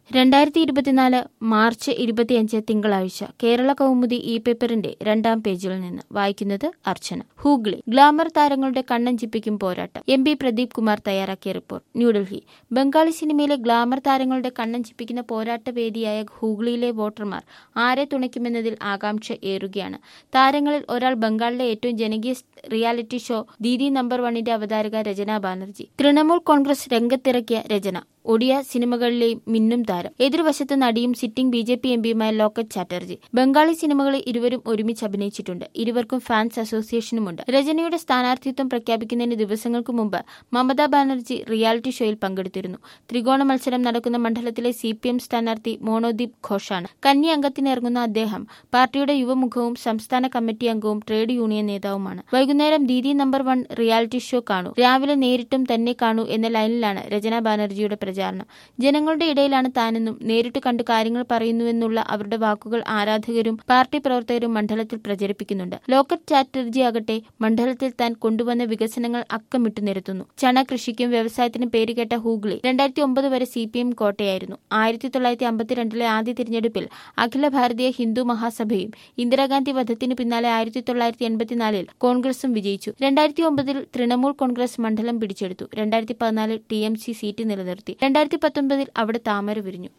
രണ്ടായിരത്തി ഇരുപത്തിനാല് മാർച്ച് ഇരുപത്തിയഞ്ച് തിങ്കളാഴ്ച കേരള കൗമുദി ഇ പേപ്പറിന്റെ രണ്ടാം പേജിൽ നിന്ന് വായിക്കുന്നത് അർച്ചന ഹൂഗ്ലി ഗ്ലാമർ താരങ്ങളുടെ കണ്ണഞ്ചിപ്പിക്കും പോരാട്ടം എം പി പ്രദീപ് കുമാർ തയ്യാറാക്കിയ റിപ്പോർട്ട് ന്യൂഡൽഹി ബംഗാളി സിനിമയിലെ ഗ്ലാമർ താരങ്ങളുടെ കണ്ണഞ്ചിപ്പിക്കുന്ന പോരാട്ട വേദിയായ ഹൂഗ്ലിയിലെ വോട്ടർമാർ ആരെ തുണയ്ക്കുമെന്നതിൽ ആകാംക്ഷ ഏറുകയാണ് താരങ്ങളിൽ ഒരാൾ ബംഗാളിലെ ഏറ്റവും ജനകീയ റിയാലിറ്റി ഷോ ദീദി നമ്പർ വണ്ണിന്റെ അവതാരക രചന ബാനർജി തൃണമൂൽ കോൺഗ്രസ് രംഗത്തിറക്കിയ രചന ഒഡിയ സിനിമകളിലെയും മിന്നും താരം എതിർവശത്ത് നടിയും സിറ്റിംഗ് ബി ജെ പി എംപിയുമായ ലോക്കറ്റ് ചാറ്റർജി ബംഗാളി സിനിമകളിൽ ഇരുവരും ഒരുമിച്ച് അഭിനയിച്ചിട്ടുണ്ട് ഇരുവർക്കും ഫാൻസ് അസോസിയേഷനുമുണ്ട് രജനിയുടെ സ്ഥാനാർത്ഥിത്വം പ്രഖ്യാപിക്കുന്നതിന് ദിവസങ്ങൾക്ക് മുമ്പ് മമതാ ബാനർജി റിയാലിറ്റി ഷോയിൽ പങ്കെടുത്തിരുന്നു ത്രികോണ മത്സരം നടക്കുന്ന മണ്ഡലത്തിലെ സി പി എം സ്ഥാനാർത്ഥി മോണോദീപ് ഘോഷാണ് കന്നി അംഗത്തിനിറങ്ങുന്ന അദ്ദേഹം പാർട്ടിയുടെ യുവമുഖവും സംസ്ഥാന കമ്മിറ്റി അംഗവും ട്രേഡ് യൂണിയൻ നേതാവുമാണ് വൈകുന്നേരം Didi number one reality show കാണൂ രാവിലെ നേരിട്ടും തന്നെ കാണൂ എന്ന ലൈനിലാണ് രചന ബാനർജിയുടെ പ്രചാരണം ജനങ്ങളുടെ ഇടയിലാണ് താനെന്നും നേരിട്ട് കണ്ട് കാര്യങ്ങൾ പറയുന്നുവെന്നുള്ള അവരുടെ വാക്കുകൾ ആരാധകരും പാർട്ടി പ്രവർത്തകരും മണ്ഡലത്തിൽ പ്രചരിപ്പിക്കുന്നുണ്ട് ലോക്കറ്റ് ചാറ്റർജി ആകട്ടെ മണ്ഡലത്തിൽ താൻ കൊണ്ടുവന്ന വികസനങ്ങൾ അക്കമിട്ടു നിരത്തുന്നു ചണ കൃഷിക്കും വ്യവസായത്തിനും പേരുകേട്ട ഹൂഗ്ലി രണ്ടായിരത്തി ഒമ്പത് വരെ സി പി എം കോട്ടയായിരുന്നു ആയിരത്തി തൊള്ളായിരത്തി അമ്പത്തിരണ്ടിലെ ആദ്യ തിരഞ്ഞെടുപ്പിൽ അഖില ഭാരതീയ ഹിന്ദു മഹാസഭയും ഇന്ദിരാഗാന്ധി വധത്തിന് പിന്നാലെ ആയിരത്തി തൊള്ളായിരത്തി എൺപത്തിനാലിൽ കോൺഗ്രസും വിജയിച്ചു രണ്ടായിരത്തി ഒമ്പതിൽ തൃണമൂൽ കോൺഗ്രസ് മണ്ഡലം പിടിച്ചെടുത്തു രണ്ടായിരത്തി പതിനാലിൽ ടി എം സി സീറ്റ് നിലനിർത്തി രണ്ടായിരത്തി പത്തൊൻപതിൽ അവിടെ താമര വിരിഞ്ഞു